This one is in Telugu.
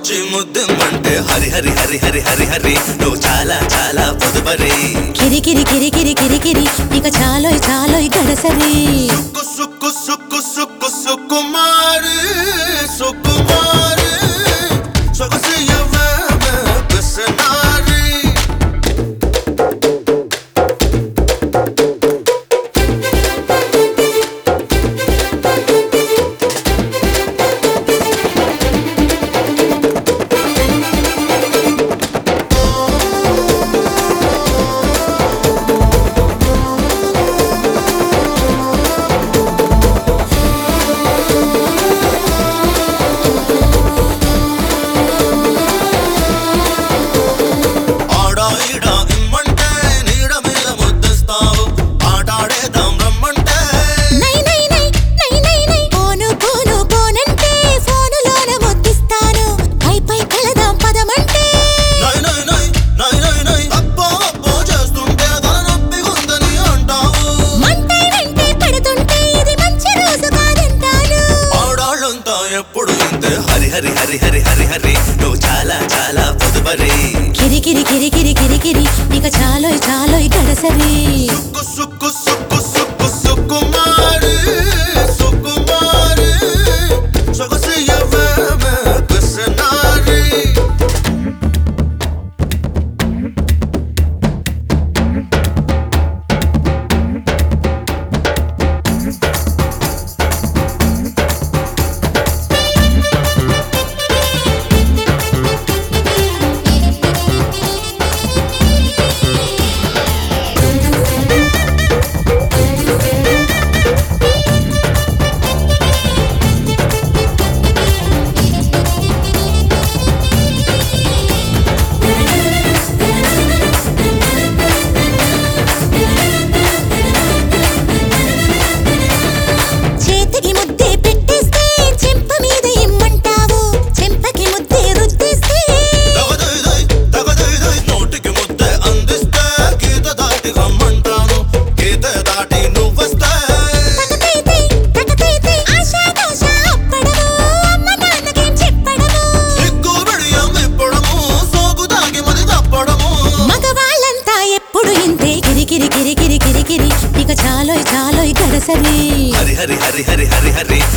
వచ్చి ముద్దెమ్మంటే హరి హరి హరి హరి హరి హరి నువ్వు చాలా చాలా పొదుపరి కిరికిరి కిరికిరి కిరికిరి ఇక చాలోయ్ చాలోయ్ గడసరి సుక్కు సుక్కు సుక్కు సుక్కు సుకుమారి సుకుమారి సొగసియవే పిసనారి ఆడా ఈడా ఇమ్మంటే నీడ మీద ముద్దిస్తావు ఆటాడేద్దాం రమ్మంటే నై నై నై నై నై నై పోను పోను పోనంటే ఫోనులోన ముద్దిస్తాను పై పై కలదాం పదమంటే నై నై నై నై నై నై అబ్బో అబ్బో చేస్తుంటే తల నొప్పిగుందని అంటావు మంటే వెంటే పడుతుంటే ఇది మంచి రోజు కాదంటాను ఆడాళ్ళంతా ఎప్పుడు ఇంతే హరి హరి హరి హరి హరి హరి నువ్వు చాలా చాలా పొదుపరి కిరికిరి కిరికిరి కిరికిరి ఇక చాలోయ్ చాలోయ్ గడసరి సుక్కు సుక్కు సుక్కు సుక్కు సుకుమారి సుకుమారి సొగసియవే పిసనారి చేతికి ముద్దే పెట్టేస్తే చెంప మీద ఇమ్మంటావు చెంపకి ముద్దే రుద్దేస్తే దగదైదై దగదైదై నోటికి ముద్దే అందిస్తే గీత దాటి రమ్మంటాను గీత దాటి నువ్వొస్తే తకతైతై తకతైతై ఆశా దోష అప్పడము అమ్మ నాన్నకేం చెప్పడము సిగ్గు బిడియం ఇప్పడము సోకు తాగి మది తప్పడము మగవాళ్ళంతా ఎప్పుడు ఇంతే కిరికిరి కిరికిరి కిరికిరి ఇక చాలోయ్ చాలోయ్ గడసరి హరి హరి హరి హరి హరి హరి